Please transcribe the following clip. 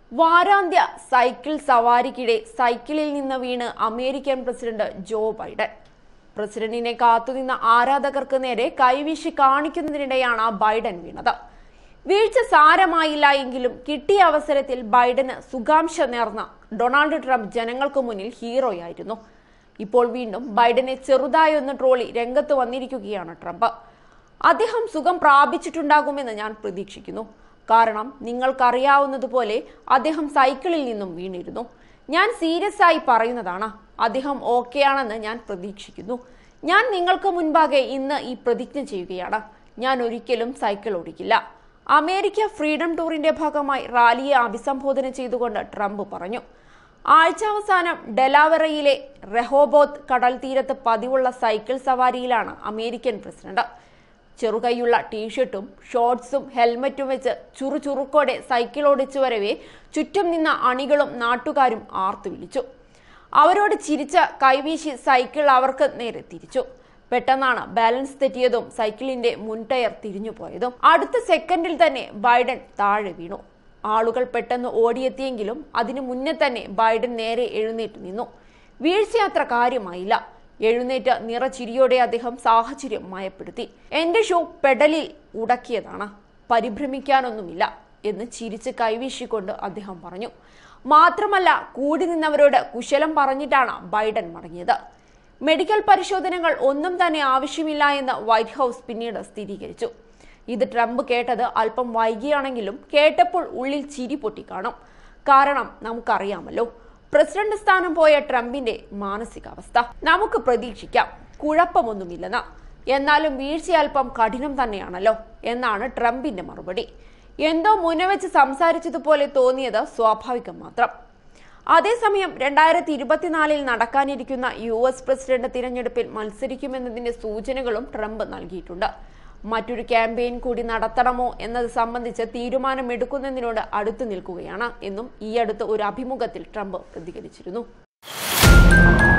വാരാന്ത്യ cycle സവാരിക്കിടെ സൈക്കിളിൽ നിന്ന് വീണ് അമേരിക്കൻ പ്രസിഡന്റ് ജോ ബൈഡൻ പ്രസിഡന്റിനെ കാത്തുനിന്ന ആരാധകർക്ക് നേരെ കൈവീശി കാണിക്കുന്നതിനിടെയാണ് ബൈഡൻ വീണത് വീഴ്ച സാരമായില്ല എങ്കിലും കിട്ടിയ അവസരത്തിൽ ബൈഡന് സുഖാംശ നേർന്ന ഡൊണാൾഡ് ട്രംപ് ജനങ്ങൾക്ക് മുന്നിൽ ഹീറോയായിരുന്നു ഇപ്പോൾ വീണ്ടും ബൈഡനെ ചെറുതായൊന്ന് ട്രോളി രംഗത്ത് വന്നിരിക്കുകയാണ് ട്രംപ് അദ്ദേഹം സുഖം പ്രാപിച്ചിട്ടുണ്ടാകുമെന്ന് ഞാൻ പ്രതീക്ഷിക്കുന്നു കാരണം നിങ്ങൾക്കറിയാവുന്നതുപോലെ അദ്ദേഹം സൈക്കിളിൽ നിന്നും വീണിരുന്നു ഞാൻ സീരിയസ് ആയി പറയുന്നതാണ് അദ്ദേഹം ഓക്കെ ആണെന്ന് ഞാൻ പ്രതീക്ഷിക്കുന്നു ഞാൻ നിങ്ങൾക്ക് മുൻപാകെ ഇന്ന് ഈ പ്രതിജ്ഞ ചെയ്യുകയാണ് ഞാൻ ഒരിക്കലും സൈക്കിൾ ഓടിക്കില്ല അമേരിക്ക ഫ്രീഡം ടൂറിന്റെ ഭാഗമായി റാലിയെ അഭിസംബോധന ചെയ്തുകൊണ്ട് ട്രംപ് പറഞ്ഞു ആഴ്ചാവസാനം ഡെലാവറയിലെ റെഹോബോത്ത് കടൽ തീരത്ത് പതിവുള്ള സൈക്കിൾ സവാരിയിലാണ് അമേരിക്കൻ പ്രസിഡന്റ് ചെറുകൈയുള്ള ടീഷർട്ടും ഷോർട്സും ഹെൽമറ്റും വെച്ച് ചുറുചുറുക്കോടെ സൈക്കിൾ ഓടിച്ചു വരവേ ചുറ്റും നിന്ന അണികളും നാട്ടുകാരും ആർത്തു വിളിച്ചു അവരോട് ചിരിച്ച കൈവീശി സൈക്കിൾ അവർക്ക് നേരെ തിരിച്ചു പെട്ടെന്നാണ് ബാലൻസ് തെറ്റിയതും സൈക്കിളിന്റെ മുൻ ടയർ തിരിഞ്ഞു പോയതും അടുത്ത സെക്കൻഡിൽ തന്നെ ബൈഡൻ താഴെ വീണു ആളുകൾ പെട്ടെന്ന് ഓടിയെത്തിയെങ്കിലും അതിനു മുന്നേ തന്നെ ബൈഡൻ നേരെ എഴുന്നേറ്റ് നിന്നു വീഴ്ച അത്ര കാര്യമായില്ല എഴുന്നേറ്റ് നിറച്ചിരിയോടെ അദ്ദേഹം സാഹചര്യം മയപ്പെടുത്തി എന്റെ ഷൂ പെഡലിൽ ഉടക്കിയതാണ് പരിഭ്രമിക്കാനൊന്നുമില്ല എന്ന് ചിരിച്ച് കൈവീശിക്കൊണ്ട് അദ്ദേഹം പറഞ്ഞു മാത്രമല്ല കൂടി നിന്നവരോട് കുശലം പറഞ്ഞിട്ടാണ് ബൈഡൻ മടങ്ങിയത് മെഡിക്കൽ പരിശോധനകൾ ഒന്നും തന്നെ ആവശ്യമില്ല എന്ന് വൈറ്റ് ഹൗസ് പിന്നീട് സ്ഥിരീകരിച്ചു ഇത് ട്രംപ് കേട്ടത് അല്പം വൈകിയാണെങ്കിലും കേട്ടപ്പോൾ ഉള്ളിൽ ചിരി പൊട്ടിക്കാണും കാരണം നമുക്കറിയാമല്ലോ പ്രസിഡന്റ് സ്ഥാനം പോയ ട്രംപിന്റെ മാനസികാവസ്ഥ നമുക്ക് പ്രതീക്ഷിക്കാം കുഴപ്പമൊന്നുമില്ലെന്ന് എന്നാലും വീഴ്ച അല്പം കഠിനം തന്നെയാണല്ലോ എന്നാണ് ട്രംപിന്റെ മറുപടി എന്തോ മുന്നവെച്ച് സംസാരിച്ചതുപോലെ തോന്നിയത് സ്വാഭാവികം മാത്രം അതേസമയം രണ്ടായിരത്തി ഇരുപത്തിനാലിൽ നടക്കാനിരിക്കുന്ന യു എസ് പ്രസിഡന്റ് തിരഞ്ഞെടുപ്പിൽ മത്സരിക്കുമെന്നതിന്റെ സൂചനകളും ട്രംപ് നൽകിയിട്ടുണ്ട് മറ്റൊരു ക്യാമ്പയിൻ കൂടി നടത്തണമോ എന്നത് സംബന്ധിച്ച് തീരുമാനമെടുക്കുന്നതിനോട് അടുത്തു നിൽക്കുകയാണ് എന്നും ഈ അടുത്ത് ഒരു അഭിമുഖത്തിൽ ട്രംപ് പ്രതികരിച്ചിരുന്നു